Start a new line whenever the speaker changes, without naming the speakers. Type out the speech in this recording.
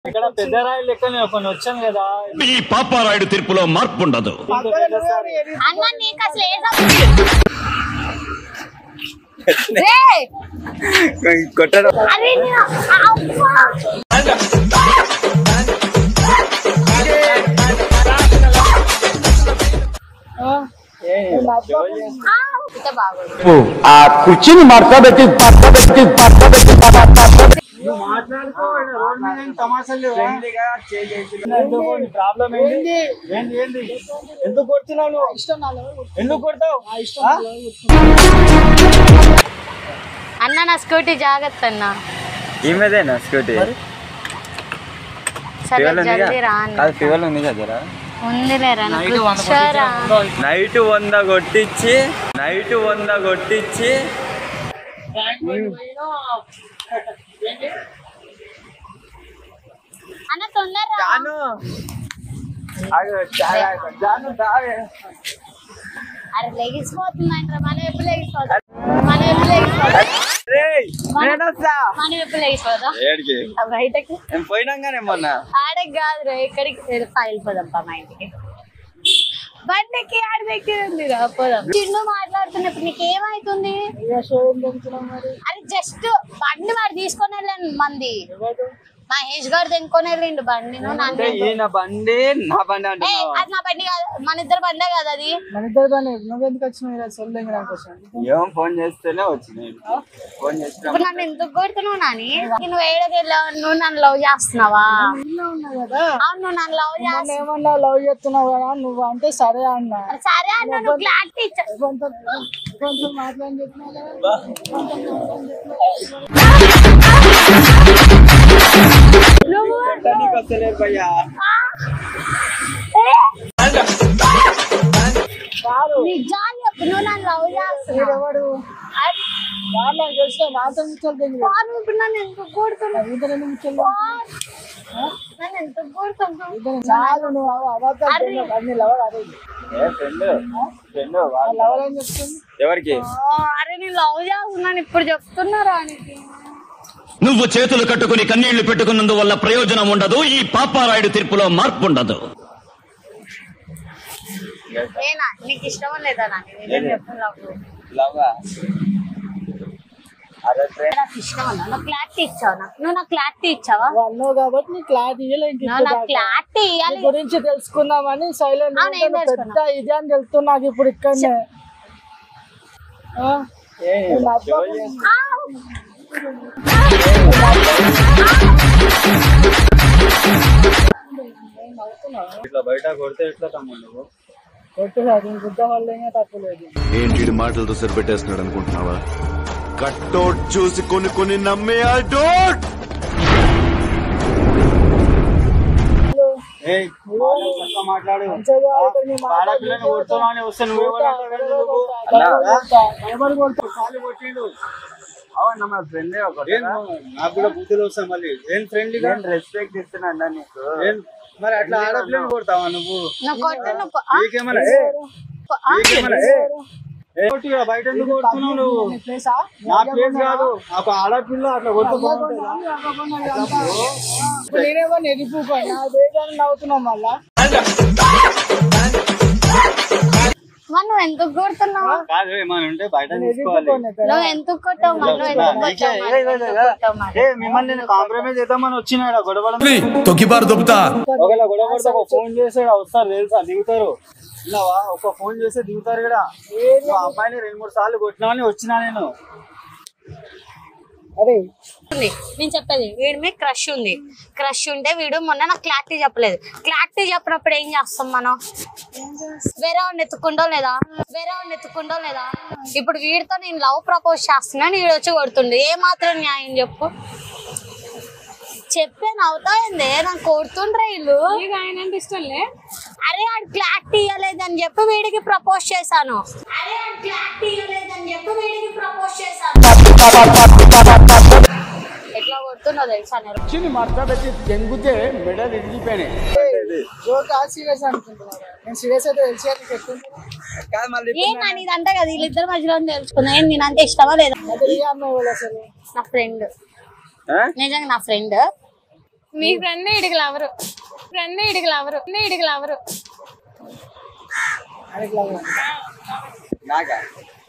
ఇక్కడ పెద్దరాయి లెక్క నేను కొన్ని వచ్చాను కదా
ఈ పాపారాయుడు తీర్పులో మార్పు ఉండదు
అన్న నీకు అసలు ఏ సంబంధం? రేయ్!
కొట్టడం
అరే నేను- అవ్వా! ఆ! ఇంత బాగోదు.
ఆ కుర్చీని మడతబెట్టి పట్టబెట్టి పట్టబెట్టి
నువ్వు మాట్లాడుకో ఈడ రోడ్ మీద ఏం తమాషాలు లేవా? ఎందుకు నీ ప్రాబ్లం ఏంది ఏంది ఏంది ఎందుకు కొడుతున్నావు నువ్వు ఎందుకు కొడతావు ఆ?
అన్న నా స్కూటీ జాగ్రత్త అన్న
ఈమెదేనా స్కూటీ
సరే
ఫీవర్ ఉంది
జల్దీ రా అన్న
కాదు ఫీవర్ ఉంది కదా
ఉందిలేరా నాకు కూర్చోరా
నైట్ వంద కొట్టించి నైట్ వంద కొట్టించి
అన్న తొందరరా
జాను ఆగు, చాలా ఆగు. జాను తాగే.
అరే లెగిసిపోతుందంట మనం ఎప్పుడు లెగిసిపోతాం మనం ఎప్పుడు లెగిసిపోతాం
రేయ్, నేను వస్తా.
మనం ఎప్పుడు లెగిసిపోతాం
ఏడికి
ఆ బయటకి
నేను పోయినాగానే మొన్న
ఆడకి కాదు రా ఎక్కడికి వెళ్ళిపోదాం పా మా ఇంటికి బండికి ఆడ దగ్గర ఉంది రా పోదాం చిన్ను మాట్లాడుతున్నప్పుడు నీకు ఏమైతుంది అరే జస్ట్ బండి వాడు తీసుకొని వెళ్ళాను మంది మహేష్ గారు తెంకొని వెళ్ళిండు బండి నువ్వు నన్ను
అంటే ఈయన బండి నా బండి
ఏ,
అంటున్నావు
అది నా బండి కాదు మన ఇద్దరు బండే కదా అది
ఏం ఫోన్ చేస్తేనే వచ్చినాయి ఫోన్ చేసిన
ఇప్పుడు నన్ను ఎందుకు కొడుతున్నావు నాని నువ్వు ఏడకి వెళ్ళావు నువ్వు నన్ను లవ్ చేస్తున్నావా అవును నువ్వు నన్ను లవ్ చేస్తున్నావు
ఏమన్నా లవ్ చేస్తున్నావు కదా నువ్వు అంటే సరే అన్న
సరే అన్న నువ్వు క్లారిటీ ఇచ్చా
కొంత కొంచెం మాట్లాడి చెప్పినావు కదా
నువ్వు
నీకు వస్తలేదు భయ్యా
నిజాన్ని చెప్పు నువ్వు నన్ను లవ్ చేస్తున్నావు
ఎవడు వాళ్ళ తెలిసిన నాతో ముచ్చలు
వాడు ఇప్పుడు నన్ను ఎందుకు కొడుతున్నావు
ఇద్దరు ముచ్చలు
నన్ను ఎందుకు కొడుతున్నావు
చాలు నువ్వు అబద్ధాలు
అరే.
చెప్పకు. అన్ని లవర్ అదే
ఏ ఫ్రెండ్ ఫ్రెండ్
లవర్ ఏం చెప్తుంది
ఎవరికి
ఆ, అరే నేను లవ్ చేస్తున్నాను ఇప్పుడు చెప్తున్నారా నీకు
నువ్వు చేతులు కట్టుకుని కన్నీళ్లు పెట్టుకున్నందువల్ల ప్రయోజనం ఉండదు ఈ పాపారాయుడు తీర్పులో మార్పు ఉండదు
నేనా నీకు ఇష్టం లేదా నాకు నిజం చెప్పు లవ్
లవ్వా అరే ఫ్రెండ్
నాకు ఇష్టం అన్నా నాకు క్లారిటీ ఇచ్చావు నాకు నువ్వు నాకు క్లారిటీ ఇచ్చావా
నువ్వు అన్నావు కాబట్టి నీ క్లారిటీ ఇవ్వలే ఇంక
నువ్వు
ఇప్పుడు
నాకు
దాకా.
క్లారిటీ
నీ
ఇవ్వాలి
గురించి తెలుసుకుందామని సైలెంట్
అవును, ఏం
పెద్ద
తెలుసుకున్నావు?
ఇది అని తెలుస్తున్నా నాకు ఇప్పుడు ఇక్కడనే ఆ? నేను అబ్బా-
ఆ,
ఇట్లా బయట కొడితే ఎట్లా తమ్ముడు నువ్వు
కొట్టు సార్ నేను గుద్ద వల్ల తప్పు లేదు
ఏంటి మాటలతో సరిపెట్టేస్తున్నాడు అనుకుంటున్నావా కట్టోట్ చూసి కొన్ని కొన్ని నమ్మే డోట్
ఏయ్, బాగా చక్కగా మాట్లాడు
మంచిగా ఆడుతుంది, నీ మాట
ఆడపిల్లని కొడుతున్నావు అని వస్తే నువ్వేమన్నా
ఎవరు కొడతావు?
కాలు కొట్టిండు
అవునా మా ఫ్రెండ్
ఏం నాకు కూడా బుద్ధులు వస్తాయి మళ్ళీ ఏం ఫ్రెండ్లీగా
నేను రెస్పెక్ట్ ఇస్తున్నా నీకు
ఏం మరి అట్లా ఆడపిల్లని కొడతావా నువ్వు
నువ్వు కొట్టు నువ్వు కొ- ఆ,
నీకేమన్నా ఏ,
ఆ,
నీకేమన్నా ఏ, ఏ కొట్టిగా బయట ఎందుకు కొడుతున్నావు నువ్వు
నీ ప్లేసా?
నా ప్లేస్ కాదు ఒక ఆడపిల్ల అట్లా కొడుతూ బాగుంటుందా
ఇప్పుడు నేనేమో నెగిపోయి నా దేశాన్ని నవ్వుతున్నావు మళ్ళా
మరి నువ్వు ఎందుకు కొడుతున్నావు
కాదు ఏమైనా ఉంటే బయట తీసుకోవాలి
నువ్వు ఎందుకు కొట్టావు మరి నువ్వు ఎందుకు కొట్టావు మరి? నువ్వు ఎందుకు కొట్టావు మరి?
ఏ మిమ్మల్ని నేను కాంప్రమైజ్ చేద్దామని వచ్చినాడు గొడవ
తొక్కిబారు దొబ్బుతా
ఒకవేళ గొడవ పడితే ఒక ఫోన్ చేసాడు వస్తారు తెలుసా దిగుతారు విన్నావా ఒక ఫోన్ చేస్తే దిగుతారు కూడా నువ్వు ఆ అమ్మాయిని రెండు మూడు సార్లు కొట్టినావని వచ్చినా నేను
అరే
ఉంది. నేను చెప్పేది వీడి మీద క్రష్ ఉంది క్రష్ ఉంటే వీడు మొన్న నాకు క్లారిటీ చెప్పలేదు క్లారిటీ చెప్పినప్పుడు ఏం చేస్తాం మనం వేరే వాడిని ఎత్తుకుంటో లేదా వేరే వాడిని ఎత్తుకుంటో లేదా ఇప్పుడు వీడితో నేను లవ్ ప్రపోజ్ చేస్తున్నాను వీడు వచ్చి కొడుతుండు ఏ మాత్రం న్యాయం చెప్పు చెప్పే నవ్వుతాయింది నాకు కొడుతుండ్రా వీళ్ళు అరే ఆడు క్లారిటీ ఇవ్వలేదని చెప్పి వీడికి ప్రపోజ్ చేశాను అరే ఆడు క్లారిటీ ఇవ్వలేదని చెప్పి వీడికి ప్రపోజ్ చేశాను ఎట్లా కొడుతున్నా తెలుసా నేను
కుర్చీని మడతబెట్టి తెంగితే మెడలు ఇరిగిపోయినాయి
జోక్ సీరియస్ అనుకుంటున్నారా నేను సీరియస్ అయితే తెలిసి నీకు ఎట్లుంది
కాదు మళ్ళీ
ఏం నా నీదంటే కదా వీళ్ళిద్దరి మధ్యలో తెలుసుకున్నా ఏం నేనంటే ఇష్టమా లేదా
అది ఏ అమ్మాయి వాళ్ళు అసలు
నా ఫ్రెండ్
ఆ?
నిజంగా నా ఫ్రెండ్
మీ ఫ్రెండ్ ఇడికి లవరు ఫ్రెండ్ ఇడికి లవరు ఇడికి లవరు
అడిగి
నాకా